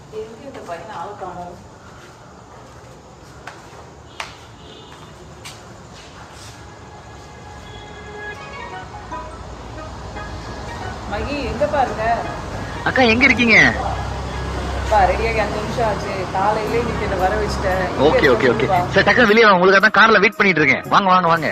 எங்க இந்த பையனை ஆள் காணோம் மகி எங்கப்பா இருக்க அக்கா எங்க இருக்கீங்க அப்பா ரெடியாகி அஞ்சு நிமிஷம் ஆச்சு காலையிலே இன்னைக்கு என்ன வர வச்சுட்டேன் எங்க ஓகே ஓகே இருக்க ஓகே சொல்லுப்பா. சரி டக்குனு வெளியே வாங்க உங்களுக்கு தான் கார்ல வெயிட் பண்ணிட்டு இருக்கேன் வாங்க வாங்க வாங்க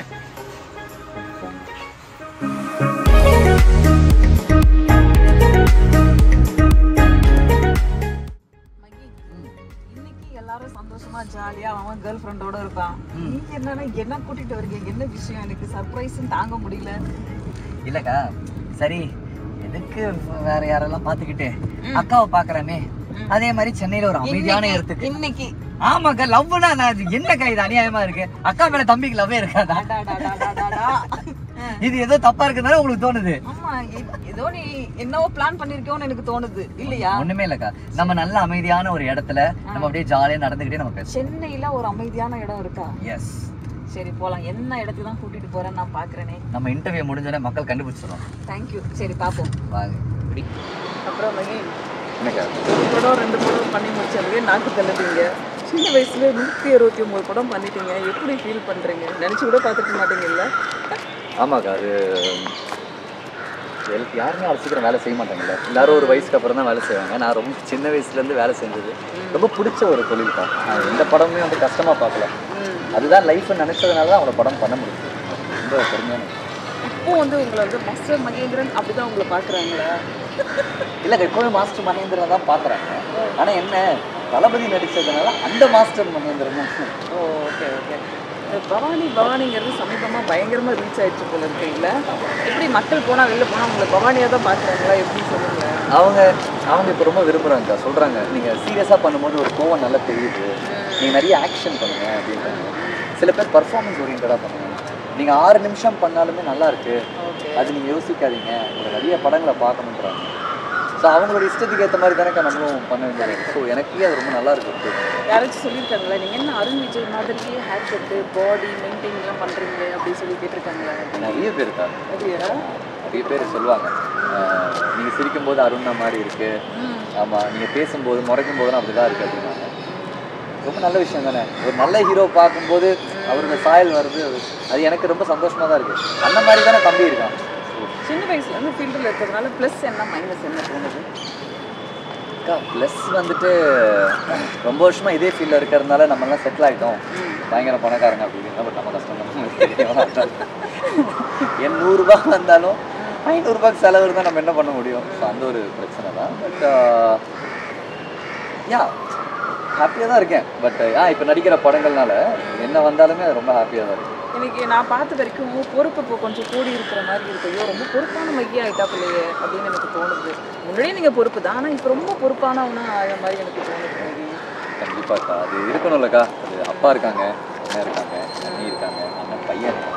மகி, இன்னைக்கு எல்லாரும் சந்தோஷமா ஜாலியா அவன் கேர்ள் ஃப்ரெண்டோட இருப்பான் நீங்க என்னன்னா என்ன கூட்டிட்டு வரீங்க என்ன விஷயம் எனக்கு சர்ப்ரைஸ் தாங்க முடியல இல்லக்கா சரி எதுக்கு வேற யாரெல்லாம் பாத்துக்கிட்டு அக்காவை பாக்குறமே அதே மாதிரி சென்னையில ஒரு அமைதியான இன்னைக்கு- இடத்துக்கு இன்னைக்கு ஆமாக்கா லவ்னா நான் அது என்னக்கா இது அநியாயமா இருக்கு அக்கா மேல தம்பிக்கு லவ்வே இருக்காதா அடாடாடாடாடாடா. இது ஏதோ தப்பா இருக்குதானே உங்களுக்கு தோணுது ஆமா எ- ஏதோ நீ என்னவோ பிளான் பண்ணிருக்கோன்னு எனக்கு தோணுது இல்லையா ஒண்ணுமே இல்லக்கா நம்ம நல்ல அமைதியான ஒரு இடத்துல நம்ம அப்படியே ஜாலியா நடந்துகிட்டே நம்ம பேசுவோம் சென்னையில ஒரு அமைதியான இடம் இருக்கா எஸ் சரி போலாம் என்ன இடத்துக்கு தான் கூட்டிட்டு போறேன்னு நான் பாக்குறேனே நம்ம இன்டர்வியூ முடிஞ்சோடனே மக்கள் கண்டுபிடிச்சிடும் தேங்க்யூ சரி பாப்போம் வாங்க இப்படி அப்புறம் மகி என்னக்கா ஒரு படம் ரெண்டு படம் பண்ணி முடிச்சதுவே நாக்கு தள்ளுட்டீங்க சின்ன வயசுல நூத்தி அறுபத்தி ஒன்பது படம் பண்ணிட்டீங்க எப்படி ஃபீல் பண்றீங்க நினைச்சு கூட பார்த்துக்க மாட்டீங்கல்ல ஆமாக்கா அது எல்- யாருமே அவ்வளோ சீக்கிரம் வேலை செய்ய மாட்டாங்கல்ல எல்லாரும் ஒரு வயசுக்கு அப்புறம் தான் வேலை செய்வாங்க நான் ரொம்ப சின்ன வயசுலேருந்து வேலை செஞ்சது ரொம்ப பிடிச்ச ஒரு தொழில் தான் நான் எந்த படமுமே வந்து கஷ்டமாக பார்க்கல அதுதான் லைஃப்னு நினச்சதுனால தான் அவங்கள படம் பண்ண முடியும் ரொம்ப பெருமையான விஷயம். இப்போ வந்து உங்களை வந்து மாஸ்டர் மகேந்திரன் அப்படிதான் உங்களை பாக்குறாங்களா இல்லைங்க இப்போவே மாஸ்டர் மகேந்திரன் தான் பார்க்குறாங்க ஆனால் என்ன தளபதி நடிச்சதுனால அந்த மாஸ்டர் மகேந்திரன் தான் ஓ ஓகே ஓகே பவானி பவானிங்கிறது சமீபமா பயங்கரமா ரீச் ஆயிடுச்சு போல இருக்குல்ல எப்படி மக்கள் போனா வெளில போனா உங்களை பவானியா தான் பாக்குறாங்களா எப்படின்னு சொல்லுங்க அவங்க அவங்க இப்போ ரொம்ப விரும்புகிறாங்க சொல்கிறாங்க நீங்கள் சீரியஸாக பண்ணும்போது ஒரு கோவம் நல்லா தெரியுது நீங்கள் நிறைய ஆக்ஷன் பண்ணுங்க அப்படின்றாங்க சில பேர் பர்ஃபார்மன்ஸ் ஓரியன்டாக பண்ணுங்க நீங்கள் ஆறு நிமிஷம் பண்ணாலுமே நல்லா இருக்கு ஓகே அது நீங்கள் யோசிக்காதீங்க உங்களை நிறைய படங்களை பார்க்கணுன்றாங்க ஸோ அவங்களோட இஷ்டத்துக்கு ஏற்ற மாதிரி தானே நம்மளும் பண்ண வேண்டியது ஸோ எனக்கே அது ரொம்ப நல்லா இருக்கு யாராச்சும் சொல்லியிருக்காங்களா நீங்க என்ன அருண் விஜய் மாதிரியே ஹேர் கட்டு பாடி மெயின்டைன் எல்லாம் பண்றீங்க அப்படின்னு சொல்லி கேட்டிருக்காங்களா நிறைய பேர் இருக்கா அப்படியா நிறைய பேர் சொல்லுவாங்க நீங்கள் சிரிக்கும்போது அருணா மாதிரி இருக்கு ஆமாம் நீங்கள் பேசும்போது முறைக்கும் போதெல்லாம் அப்படி தான் இருக்கு அப்படின்னாங்க ரொம்ப நல்ல விஷயம் தானே ஒரு நல்ல ஹீரோ பார்க்கும்போது அவரோட சாயல் வருது அது- அது எனக்கு ரொம்ப சந்தோஷமா தான் இருக்கு அந்த மாதிரி தானே தம்பி இருக்கான் சின்ன வயசுல இருந்து ஃபீல்டில் இருக்கிறதுனால ப்ளஸ் என்ன மைனஸ் என்ன தோணுது அக்கா ப்ளஸ் வந்துட்டு ரொம்ப வருஷமா இதே ஃபீல்டில் இருக்கிறதுனால நம்மலாம் செட்டில் ஆகிட்டோம் பயங்கர பணக்காரங்க அப்படின்னு பட் நம்ம கஷ்டம் தான் என் நூறுரூபா வந்தாலும் ஐநூறுரூபாய்க்கு செலவு இருந்தால் நம்ம என்ன பண்ண முடியும் ஸோ அந்த ஒரு பிரச்சனை தான் பட் யா ஹாப்பியாக தான் இருக்கேன் பட் ஆ இப்போ நடிக்கிற படங்கள்னால என்ன வந்தாலுமே அது ரொம்ப ஹாப்பியாக தான் இருக்கு எனக்கு நான் பார்த்த வரைக்கும் பொறுப்பு இப்போ கொஞ்சம் கூடி இருக்கிற மாதிரி இருக்கு ஐயோ ரொம்ப பொறுப்பான மையா ஆயிட்டா பிள்ளையே அப்படின்னு எனக்கு தோணுது முன்னாடியே நீங்கள் பொறுப்பு தான் ஆனால் இப்போ ரொம்ப பொறுப்பானவனா ஆகிற மாதிரி எனக்கு தோணுது maybe. கண்டிப்பாக்கா அது இருக்கணும்லக்கா அது அப்பா இருக்காங்க அண்ணன் இருக்காங்க அண்ணி இருக்காங்க அண்ணன் பையன் இருக்காங்க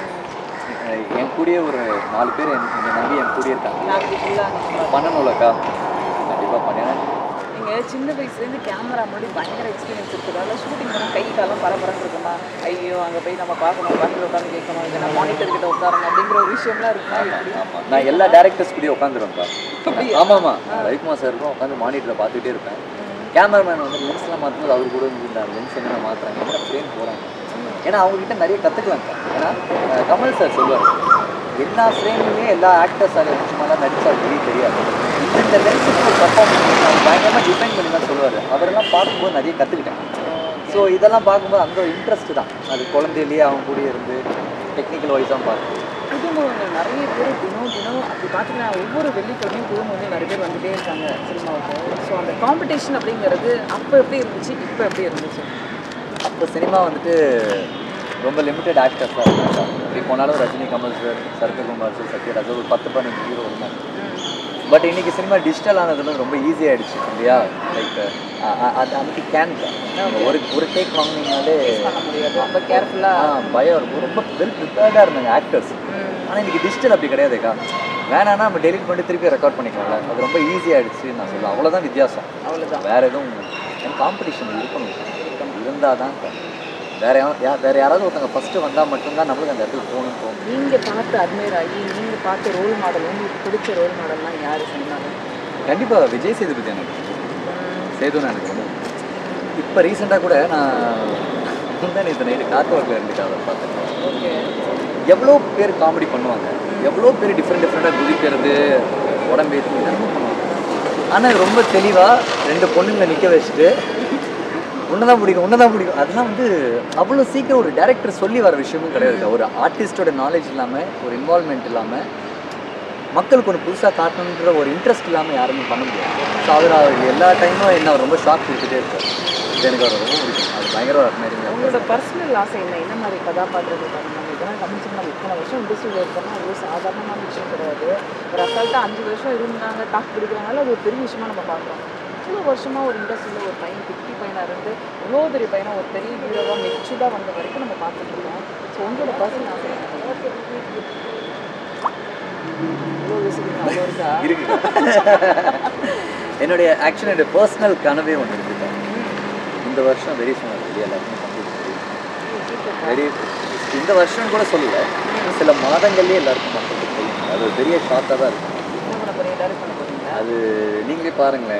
அஹ் என் கூடயே ஒரு நாலு பேர் என் என்னை நம்பி என் கூடயே இருக்காங்க நான் அப்படி ஃபுல்லாக பண்ணணும்லக்கா கண்டிப்பாக பண்ணேன் நீங்கள் சின்ன வயசுலேருந்து கேமரா முன்னாடி பயங்கர எக்ஸ்பீரியன்ஸ் இருக்கிறதால ஷூட்டிங் பண்ணால் கை காலம் பரபரன்னு இருக்குமா ஐயோ அங்கே போய் நம்ம பார்க்கணும் பக்கத்தில் உட்காந்து கேட்கணும் இல்லைன்னா மானிட்டர் கிட்ட உட்காரணும் அப்படிங்கிற ஒரு விஷயம்லாம் இருக்குமா எப்படி ஆமாம் நான் எல்லா டேரக்டர்ஸ் கூடயும் உட்காந்துருவேன்ப்பா ஆமாம் ஆமாம் ரவிக்குமார் சாருக்கும் உட்காந்து மானிட்டரில் பார்த்துக்கிட்டே இருப்பேன் கேமராமேன் வந்து லென்ஸ்லாம் மாற்றும்போது அவர் கூட வந்து இந்த லென்ஸ் என்னென்ன மாற்றுறாங்க என்ன ஃப்ரேம் போகிறாங்க ஏன்னா அவங்ககிட்ட நிறைய கற்றுக்கலாங்க ஏன்னா அஹ், கமல் சார் சொல்லுவார் எல்லா ஃப்ரேமுமே எல்லா ஆக்டர்ஸ் அதில் நிச்சயமாக நடிச்சா வெளியே தெரியாது இந்த லென்ஸுக்கு ஒரு பர்ஃபார்மன்ஸ் அவர் பயங்கரமாக டிஃபைன் பண்ணி தான் சொல்லுவார் அவரெல்லாம் பார்க்கும்போது நிறைய கற்றுக்கிட்டேன் ஸோ இதெல்லாம் பார்க்கும்போது அந்த ஒரு இன்ட்ரெஸ்ட் தான் அது குழந்தையிலேயே அவங்க கூட இருந்து டெக்னிக்கல் வைஸாக பார்த்து புதுமுகங்கள் நிறைய பேர் தினம் தினம் அப்படி பார்த்தீங்கன்னா ஒவ்வொரு வெள்ளிக்கிழமையும் புதுமுகங்கள் நிறைய பேர் வந்துட்டே இருக்காங்க சினிமாவுக்கு ஸோ அந்த காம்படிஷன் அப்படிங்கிறது அப்போ எப்படி இருந்துச்சு இப்போ எப்படி இருந்துச்சு அப்போ சினிமா வந்துட்டு ரொம்ப லிமிட்டட் ஆக்டர்ஸ் தான் இருந்தாங்க இப்படி போனாலும் ரஜினி கமல் சார் சரத்குமார் சார் சத்யராஜ் ஒரு பத்து பதினஞ்சு ஹீரோ இருந்தாங்க பட் இன்னைக்கு சினிமா டிஜிட்டல் ஆனதுல ரொம்ப ஈஸி ஆயிடுச்சு இல்லையா லைக் அது அன்னைக்கு கேன் ஒரு ஒரு டேக் வாங்கினீங்கனாலே பண்ண முடியாது ரொம்ப கேர்ஃபுல்லாக ஆ, பயம் இருக்கும் ரொம்ப வெல் ப்ரிப்பேர்டாக இருந்தாங்க ஆக்டர்ஸ் ஆனால் இன்னைக்கு டிஜிட்டல் அப்படி கிடையாதுக்கா வேணான்னா நம்ம டெலிட் பண்ணிட்டு திருப்பி ரெக்கார்ட் பண்ணிக்கலாம்ல அது ரொம்ப ஈஸி ஆயிடுச்சு நான் சொல்லுவேன் அவ்வளோதான் வித்தியாசம் அவ்வளோதான் வேற எதுவும் காம்படிஷன் இருக்கணும் இருந்தால் தான் வேற யா- யா வேற யாராவது ஒருத்தங்க ஃபர்ஸ்ட் வந்தால் மட்டும்தான் நம்மளுக்கு அந்த இடத்துக்கு போகணும்னு தோணும் நீங்கள் பார்த்து அட்மையர் ஆகி நீங்கள் பார்த்த ரோல் மாடல் உங்களுக்கு பிடிச்ச ரோல் மாடல்னால் யார் சினிமாவில் கண்டிப்பாக விஜய் சேதுபதி எனக்கு சேதுன்னு எனக்கு ரொம்ப இப்போ ரீசெண்டாக கூட நான் முந்தா நேற்று நைட்டு காத்து வாக்கில் இருந்து காதல் பார்த்தேன் ஓகே எவ்வளோ பேர் காமெடி பண்ணுவாங்க எவ்வளோ பேர் டிஃப்ரெண்ட் டிஃப்ரெண்ட்டாக குதிக்கிறது உடம்பேற்றி இதெல்லாம் பண்ணுவாங்க ஆனால் ரொம்ப தெளிவாக ரெண்டு பொண்ணுங்களை நிற்க வச்சுட்டு உன்னதான் பிடிக்கும் உன்னதான் பிடிக்கும் அதெல்லாம் வந்து அவ்வளோ சீக்கிரம் ஒரு டேரக்டர் சொல்லி வர விஷயமும் கிடையாது ஒரு ஆர்டிஸ்டோட நாலேஜ் இல்லாமல் ஒரு இன்வால்மெண்ட் இல்லாமல் மக்களுக்கு ஒன்று புதுசாக காட்டணுன்ற ஒரு இன்ட்ரெஸ்ட் இல்லாமல் யாருமே பண்ண முடியாது ஸோ அவர் அவர் எல்லா டைமும் என்ன அவர் ரொம்ப ஷாக் கொடுத்துட்டே இருக்கார் இது எனக்கு அவர் ரொம்ப பிடிக்கும் அது பயங்கர அட்மைரிங் உங்களோட பர்சனல் ஆசை என்ன என்ன மாதிரி கதாபாத்திரங்கள் பண்ணணும் இதெல்லாம் கமிச்சு நம்ம இத்தனை வருஷம் இண்டஸ்ட்ரியில் இருக்கோம்னா அவ்வளோ சாதாரணமான விஷயம் கிடையாது ஒரு அசால்ட்டாக அஞ்சு வருஷம் இருந்தாங்க டாக் பிடிக்கிறாங்கனால அது ஒரு பெரிய விஷயமா நம்ம பார்க்குறோம் இவ்வளோ வருஷமாக ஒரு இண்டஸ்ட்ரியில் ஒரு பையன் குட்டி பையனாக இருந்து இவ்வளோ பெரிய பையனை ஒரு பெரிய ஹீரோவாக மெச்சூர்டாக வந்த வரைக்கும் நம்ம பார்த்துட்டு இருக்கோம் ஸோ உங்களோட பர்சனல் ஆசை என்ன? இவ்வளோ யோசிக்கிறீங்க அவ்வளோ இருக்கா இருக்கு என்னுடைய ஆக்சுவலி என்னுடைய பர்சனல் கனவே ஒன்று இருக்கு இந்த வருஷம் வெரி சூன் அது எல்லாருமே வெரி இந்த வருஷம் கூட சொல்லல சில மாதங்கள்லேயே எல்லாருக்கும் மக்களுக்கு தெரியும் அது ஒரு பெரிய ஷாக்காக தான் இருக்கும் என்ன பண்ண போறீங்க டைரக்ட் பண்ண போறீங்க அது நீங்களே பாருங்களேன்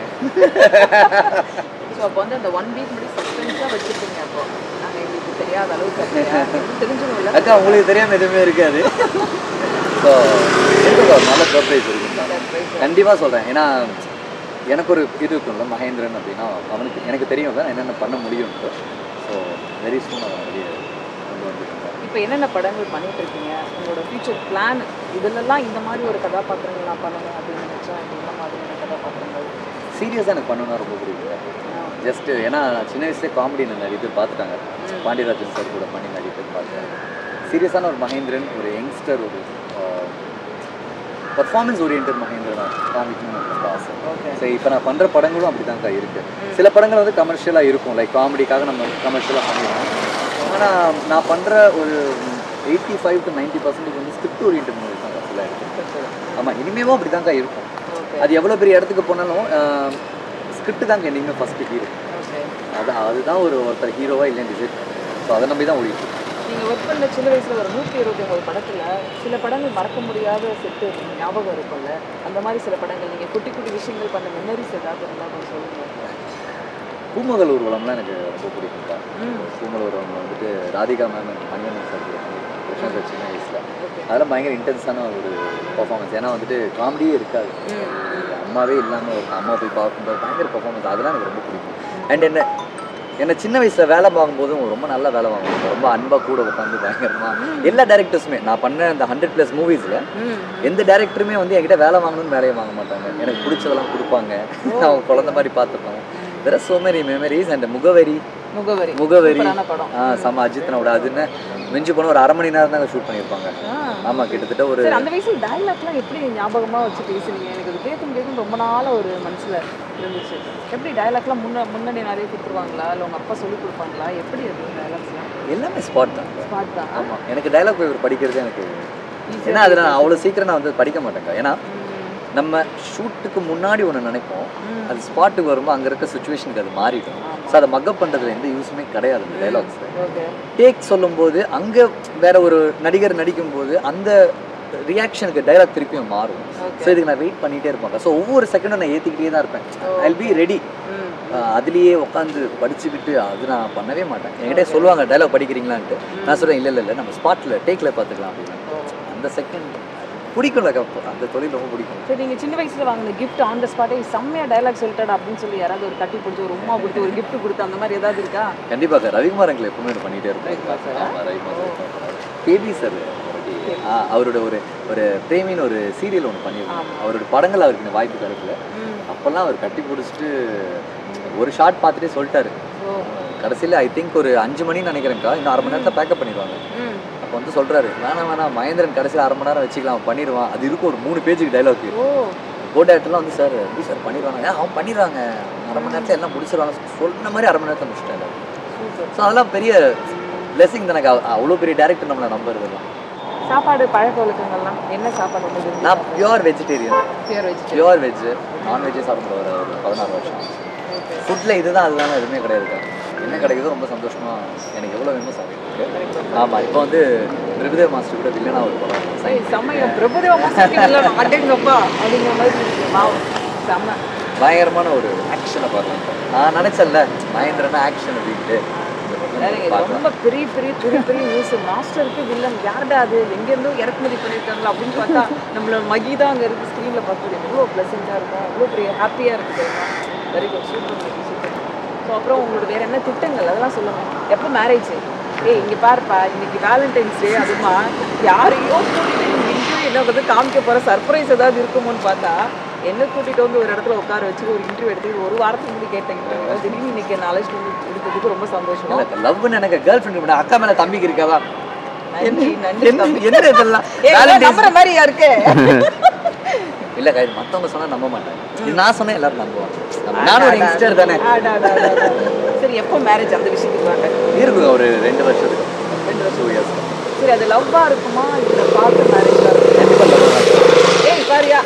ஸோ அப்போ வந்து அந்த ஒன் வீக் முன்னாடி சஸ்பென்ஸாக வச்சுருப்பீங்க அப்போ நாங்கள் எங்களுக்கு தெரியாத அளவுக்கு அப்படியா? தெரிஞ்சுக்கணும்ல அக்கா உங்களுக்கு தெரியாமல் எதுவுமே இருக்காது ஸோ இருக்குங்க ஒரு நல்ல சர்ப்ரைஸ் இருக்குங்க கண்டிப்பாக சொல்கிறேன் ஏன்னா எனக்கு ஒரு இது இருக்கும்ல மகேந்திரன் அப்படின்னா அவனுக்கு எனக்கு தெரியும் தான் என்னென்ன பண்ண முடியும்ட்டு ஸோ வெரி சூன் அவன் வெளியே கொண்டு வந்துருக்காங்க இப்போ என்னென்ன படங்கள் பண்ணிட்டு இருக்கீங்க உங்களோட ஃபியூச்சர் பிளான் இதுலலாம் இந்த மாதிரி ஒரு கதாபாத்திரங்கள் நான் பண்ணணும் அப்படின்னு நினச்சா இந்த மாதிரியான கதாபாத்திரங்கள் சீரியஸாக எனக்கு பண்ணணும்னா ரொம்ப பிடிக்கும் ஜஸ்ட்டு ஏன்னா நான் சின்ன வயசுலேயே காமெடி நிறைய பேர் பார்த்துட்டாங்க பாண்டியராஜன் சார் கூட பண்ணி நிறைய பேர் பார்த்தேன் சீரியஸான ஒரு மகேந்திரன் ஒரு யங்ஸ்டர் ஒரு பர்ஃபார்மன்ஸ் ஓரியன்ட் மகேந்திரன் காமிக்கணும்னு எனக்கு ரொம்ப ஆசை ஓகே ஸோ இப்போ நான் பண்ணுற படங்களும் அப்படி தான்க்கா இருக்குது சில படங்கள் வந்து கமர்ஷியலாக இருக்கும் லைக் காமெடிக்காக நம்ம கமர்ஷியலாக பண்ணிடுவோம் ஆனால் நான் பண்ணுற ஒரு eighty five to ninety percentage வந்து ஸ்கிரிப்ட் ஓரியன்ட் மூவிஸ் தான் சில இடத்துல ஆமாம் இனிமேவும் அப்படி தான்க்கா இருக்கும் ஓகே அது எவ்வளோ பெரிய இடத்துக்கு போனாலும் ஸ்கிரிப்ட் தாங்க என்னைக்குமே ஃபஸ்ட்டு ஹீரோ ஓகே அது அதுதான் ஒரு ஒருத்தர் ஹீரோவா இல்லைன்னு டிசைட் ஸோ அதை நம்பி தான் ஓடிட்டு இருக்கு. நீங்கள் ஒர்க் பண்ண சின்ன வயசில் ஒரு நூற்றி இருபத்தி ஒம்பது படத்தில் சில படங்கள் மறக்க முடியாத செட்டு ஞாபகம் இருக்கும்ல அந்த மாதிரி சில படங்கள் நீங்கள் குட்டி குட்டி விஷயங்கள் பண்ண மெமரிஸ் ஏதாவது இருந்தால் கொஞ்சம் சொல்லுங்கள் பூமகள் ஊர்வலம்லாம் எனக்கு ரொம்ப பிடிக்கும்க்கா ம் பூமகள் ஊர்வலம் வந்துட்டு ராதிகா மேம் மணிவண்ணன் சார் கூட கிருஷ்ணன் சார் சின்ன வயசில் ஓகே அதெல்லாம் பயங்கர இன்டென்ஸான ஒரு பர்ஃபார்மன்ஸ் ஏன்னா வந்துட்டு காமெடியே இருக்காது அம்மாவே இல்லாமல் ஒரு அம்மா போய் பார்க்கும்போது பயங்கர பர்ஃபார்மன்ஸ் அதெல்லாம் எனக்கு ரொம்ப பிடிக்கும் அண்ட் என்ன என்ன சின்ன வயசில் வேலை வாங்கும்போதும் ரொம்ப நல்ல வேலை வாங்குவாங்க ரொம்ப அன்பாக கூட உட்காந்து பயங்கரமா எல்லா டேரக்டர்ஸுமே நான் பண்ண இந்த ஹண்ட்ரட் ப்ளஸ் மூவிஸில் ம் எந்த டேரக்டருமே வந்து என்கிட்ட வேலை வாங்கணும்னு வேலையை வாங்க மாட்டாங்க எனக்கு பிடிச்சதெல்லாம் கொடுப்பாங்க அவங்க குழந்தை மாதிரி பார்த்துப்பாங்க வேற so many மெமரிஸ் அண்ட் முகவரி முகவரி முகவரி சூப்பரான படம் ஆ செம்ம அஜித்தனோட அதுன்னு மிஞ்சி போன ஒரு அரை மணி நேரம் தாங்க ஷூட் பண்ணியிருப்பாங்க ஆ. ஆமா கிட்டத்தட்ட ஒரு சரி அந்த வயசுல டயலாக்லாம் எப்படி ஞாபகமா வச்சு பேசுனீங்க எனக்கு அது கேட்கும் கேட்கும் ரொம்ப நாளா ஒரு மனசுல இருந்துச்சு எப்படி டயலாக்லாம் முன்ன முன்னாடி நிறைய கொடுத்துருவாங்களா இல்லை உங்க அப்பா சொல்லி கொடுப்பாங்களா எப்படி அது டயலாக்ஸ்லாம் எல்லாமே ஸ்பாட் தான் ஸ்பாட் தான் ஆமா எனக்கு டைலாக் பேப்பர் படிக்கிறது எனக்கு Easy-ஆ ஏன்னா அது நான் அவ்வளோ சீக்கிரம் நான் வந்து படிக்க மாட்டேங்க ஏன்னா ம். நம்ம ஷூட்டுக்கு முன்னாடி ஒன்று நினைப்போம் ம். அது ஸ்பாட்டுக்கு வரும்போது அங்கே இருக்க சுச்சுவேஷனுக்கு அது மாறிடும் ஸோ அதை மக்கப் பண்ணுறதுல எந்த யூஸுமே கிடையாது அந்த டைலாக்ஸ் ஓகே டேக் சொல்லும்போது அங்கே வேற ஒரு நடிகர் நடிக்கும்போது அந்த ரியாக்ஷனுக்கு டைலாக் திருப்பியும் மாறும் Okay. ஸோ இதுக்கு நான் வெயிட் பண்ணிகிட்டே இருப்பாங்க ஸோ ஒவ்வொரு செகண்டும் நான் ஏற்றிக்கிட்டே தான் இருப்பேன் ஐ பி ரெடி ம் அதுலேயே உட்காந்து படிச்சுக்கிட்டு அது நான் பண்ணவே மாட்டேன் என்கிட்ட சொல்லுவாங்க டைலாக் படிக்கிறீங்களான்ட்டு நான் சொல்கிறேன் இல்லை இல்லை இல்லை நம்ம ஸ்பாட்டில் டேக்கில் பார்த்துக்கலாம் அப்படின்னு ஓ. அந்த செகண்ட் பிடிக்கும்ல கப்போ அந்த தொழில் ரொம்ப பிடிக்கும் சரி நீங்க சின்ன வயசுல வாங்கின கிஃப்ட் ஆன் த ஸ்பாட்டே செம்மையா டயலாக் சொல்லிட்டாடா அப்படின்னு சொல்லி யாராவது ஒரு கட்டி பிடிச்சி ஒரு உமா கொடுத்து ஒரு gift கொடுத்து அந்த மாதிரி ஏதாவது இருக்கா கண்டிப்பாக ரவிக்குமார் அங்கிள் எப்பவுமே ஒன்று பண்ணிகிட்டே இருப்பேன் ரவிக்குமார் sir ஆ? ஆமாம் ரவிக்குமார் கேபி சார் அவரோட ஒரு ஒரு பிரேமின்னு ஒரு சீரியல் ஒன்று பண்ணியிருக்காங்க ஆமா. அவரோட படங்கள் அவருக்கு இந்த வாய்ப்பு கிடைக்கல ம் அப்போல்லாம் அவர் கட்டி பிடிச்சிட்டு ஒரு ஷாட் பார்த்துட்டே சொல்லிட்டாரு ஓ கடைசியில் ஐ திங்க் ஒரு அஞ்சு மணின்னு நினைக்கிறேன்க்கா இன்னும் அரை மணி நேரத்தில் பேக்கப் பண்ணிடுவாங்க ம் அப்போ வந்து சொல்கிறாரு வேணாம் வேணாம் மகேந்திரன் கடைசியில் அரை மணி நேரம் வச்சுக்கலாம் அவன் பண்ணிடுவான் அது இருக்கும் ஒரு மூணு பேஜுக்கு டைலாக் ஓ போட் ஆக்டர்லாம் வந்து சார் எப்படி சார் பண்ணிடுவாங்க ஏன் அவன் பண்ணிடுவாங்க அரை மணி நேரத்தில் எல்லாம் முடிச்சிருவாங்க சொன்ன மாதிரி அரை மணி நேரத்தில் முடிச்சிட்டேன் சூப்பர் ஸோ அதெல்லாம் பெரிய பிளெஸிங் தானே அவ்வளோ பெரிய டேரக்டர் நம்மளை நம்புறதுலாம் சாப்பாடு பழக்க வழக்கங்கள்லாம் என்ன சாப்பாடு ரொம்ப விரும்பி நான் pure vegetarian pure vegetarian pure veg நான்வெஜ்ஜே சாப்பிட ஒரு ஒரு பதினாறு வருஷம் ஃபுட்டில் இதுதான் அதுதான் எதுவுமே கிடையாது என்ன கிடைக்குதோ ரொம்ப சந்தோஷமா எனக்கு எவ்வளோ வேணுமோ சாப்பிட்டு ஆமாம் இப்போ வந்து பிரபுதேவ் மாஸ்டர் கூட வில்லனா ஒரு படம் சரி செம்மையா பிரபுதேவ மாஸ்டர் அடேங்கப்பா அப்படிங்கிற மாதிரி இருக்கு. வாவ் செம்ம பயங்கரமான ஒரு ஆக்ஷனை பார்க்கலாம் நான் நினைச்சேன்ல மகேந்திரனா ஆக்ஷன் அப்படின்ட்டு வேறங்க, இது ரொம்ப பெரிய பெரிய பெரிய பெரிய நியூஸ் மாஸ்டருக்கு வில்லன் யாருடா அது எங்கேருந்தோ இறக்குமதி பண்ணியிருக்காங்களா அப்படின்னு பார்த்தா நம்மளோட மகி தான் அங்கே இருக்கு ஸ்க்ரீனில் பார்க்குறது எவ்வளோ ப்ளசண்ட்டாக இருக்கும் அவ்வளோ பெரிய ஹாப்பியாக இருக்குது very good super Magi super so அப்புறம் உங்களோட வேற என்ன திட்டங்கள் அதெல்லாம் சொல்லுங்க எப்போ மேரேஜ் ஏய் இங்கே பாருப்பா இன்னைக்கு வேலண்டைன்ஸ் டே அதுமா யாரையோ கூட்டிட்டு நீங்க இன்டர்வியூ என்ன வந்து காமிக்க போகிற சர்ப்ரைஸ் ஏதாவது இருக்குமோன்னு பார்த்தா என்ன கூட்டிட்டு வந்து ஒரு இடத்துல உட்கார வச்சு ஒரு இன்டர்வியூ எடுத்து ஒரு வாரத்துக்கு முன்னாடி கேட்டேன் interview. திடீர்னு இன்னைக்கு என்ன அழைச்சிட்டு வந்து கொடுத்ததுக்கு ரொம்ப சந்தோஷம் லவ்னு எனக்கு கேர்ள் ஃப்ரெண்ட் அக்கா மேல தம்பிக்கு இருக்காவா நன்றி நன்றி என்ன தம்பி. என்ன இதெல்லாம் ஏய், இதெல்லாம் Valentine's- நம்புற மாதிரியா இருக்கு இல்ல கை மத்தவங்க சொன்னா நம்ப மாட்டாங்க இது நான் சொன்னா எல்லாரும் நம்புவாங்க நம்ம- நானும் ஒரு யங்ஸ்டர் தானே அடா, அடா, அடா, அடா. சரி எப்போ மேரேஜ் அந்த விஷயத்துக்கு வாங்க இருக்குங்க ஒரு ரெண்டு வருஷத்துக்கு ரெண்டு வருஷம் டூ இயர்ஸ் சரி அது லவ்வா இருக்குமா இல்ல பார்த்து மேரேஜா இருக்குமா கண்டிப்பா love தான். ஏய் பாரியா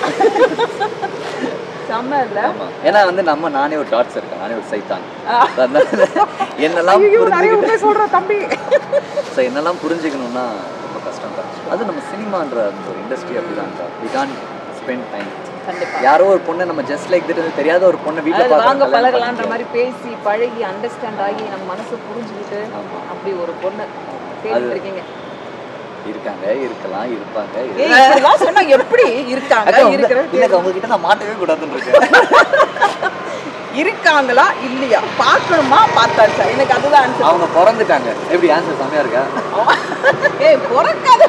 செம்ம இல்ல ஆமா ஏன்னா வந்து நம்ம நானே ஒரு டாட்ஸ் இருக்கேன் நானே ஒரு சைத்தான் ஆ. அதனால என்னெல்லாம் ஐயோ நிறைய புரிஞ்சுக்கிட்டு உண்மை சொல்ற தம்பி ஸோ என்னெல்லாம் புரிஞ்சுக்கணும்னா ரொம்ப கஷ்டம் தான் அது நம்ம சினிமான்ற அந்த ஒரு இண்டஸ்ட்ரி அப்படிதான் வி கான் ஸ்பெண்ட் டைம் கண்டிப்பா யாரோ ஒரு பொண்ணை நம்ம ஜஸ்ட் லைக் திட்டு தெரியாத ஒரு பொண்ணை அது வீட்டில் வாங்க பார்க்க பழகலான்ற மாதிரி பேசி பழகி அண்டர்ஸ்டாண்ட் ஆகி நம்ம மனசை புரிஞ்சுக்கிட்டு ஆமா. அப்படி ஒரு பொண்ணு தேடிட்டு இருக்கீங்க இருக்காங்க இருக்கலாம் இருப்பாங்க ஏய் இப்படிலாம் சொன்னா எப்படி இருக்காங்க அக்கா இருக்கிற இல்லக்கா உங்ககிட்ட நான் மாட்டவே கூடாதுன்னு இருக்கேன் இருக்காங்களா இல்லையா பார்க்கணுமா பார்த்தாச்சா எனக்கு அதுதான் answer. அவங்க பிறந்துட்டாங்க எப்படி ஆன்சர் செம்மையா இருக்கா ஏய் பிறக்காத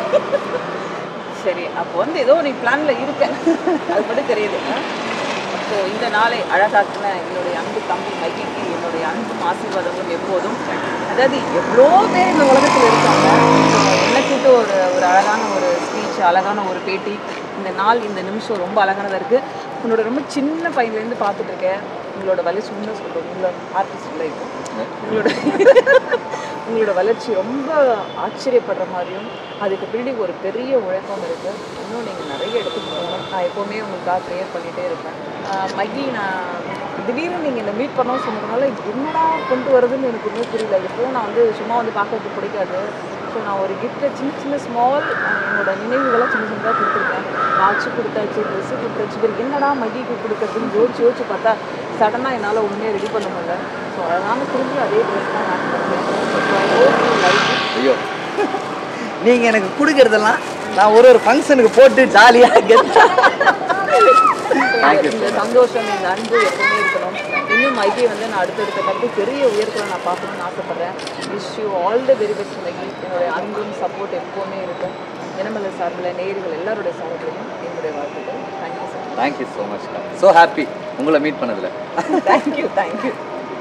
சரி அப்போ வந்து ஏதோ நீ பிளான்ல இருக்க அது மட்டும் தெரியுது ஸோ இந்த நாளை அழகாக்கின என்னுடைய அன்பு தம்பி மைக்கிக்கு என்னுடைய அன்பும் ஆசீர்வாதங்களும் எப்போதும் அதாவது எவ்வளோ பேர் இந்த உலகத்தில் இருக்காங்க என்ன கூட்டு ஒரு ஒரு அழகான ஒரு ஸ்பீச் அழகான ஒரு பேட்டி இந்த நாள் இந்த நிமிஷம் ரொம்ப அழகானதாக இருக்குது உன்னோட ரொம்ப சின்ன பையன்லேருந்து பார்த்துட்டு இருக்கேன் உங்களோட வளர்ச்சி உண்மை சொல்கிறோம் உங்களோட ஆர்டிஸ்ட் லைஃப் உங்களோட உங்களோட வளர்ச்சி ரொம்ப ஆச்சரியப்படுற மாதிரியும் அதுக்கு பின்னாடி ஒரு பெரிய உழைப்பம் இருக்குது இன்னும் நீங்கள் நிறைய எடுத்துட்டு போகணும் நான் எப்போவுமே உங்களுக்காக ப்ரேயர் பண்ணிகிட்டே இருப்பேன் ஆஹ் மகி நான் திடீர்னு நீங்கள் இந்த மீட் பண்ணோம்னு சொன்னதுனால என்னடா கொண்டு வருதுன்னு எனக்கு ஒன்றும் புரியல எப்போவும் நான் வந்து சும்மா வந்து பார்க்கறதுக்கு பிடிக்காது ஸோ நான் ஒரு கிஃப்ட்டை சின்ன சின்ன ஸ்மால் என்னோட நினைவுகளை சின்ன சின்னதாக கொடுத்துருக்கேன் வாட்ச் கொடுத்தாச்சு ட்ரெஸ்ஸு கொடுத்தாச்சு பிறகு என்னடா மகிக்கு கொடுக்கறதுன்னு யோசிச்சு யோசிச்சு பார்த்தா சடனாக என்னால் ஒன்றுமே ரெடி பண்ண முடியல ஸோ அதனால திரும்பி அதே ட்ரெஸ் தான் நான் பண்ணுறேன் லைஃப் ஐயோ நீங்க எனக்கு கொடுக்கறதெல்லாம் நான் ஒரு ஒரு ஃபங்க்ஷனுக்கு போட்டு ஜாலியா கெத்தா Thank you so இந்த much. சந்தோஷம் இந்த அன்பு எப்பவுமே இருக்கணும் இன்னும் மைகை வந்து நான் அடுத்தடுத்த கட்டு பெரிய உயரத்தில் நான் பார்க்கணும்னு ஆசைப்பட்றேன் wish you all the very best Magi என்னுடைய அன்பும் சப்போர்ட் எப்பவுமே இருக்கும் தினமல சார்பில் நேயர்கள் எல்லாருடைய சார்பிலையும் என்னுடைய வாழ்த்துக்கள் thank you sir thank you so much so happy உங்களை மீட் பண்ணதுல தேங்க்யூ தேங்க்யூ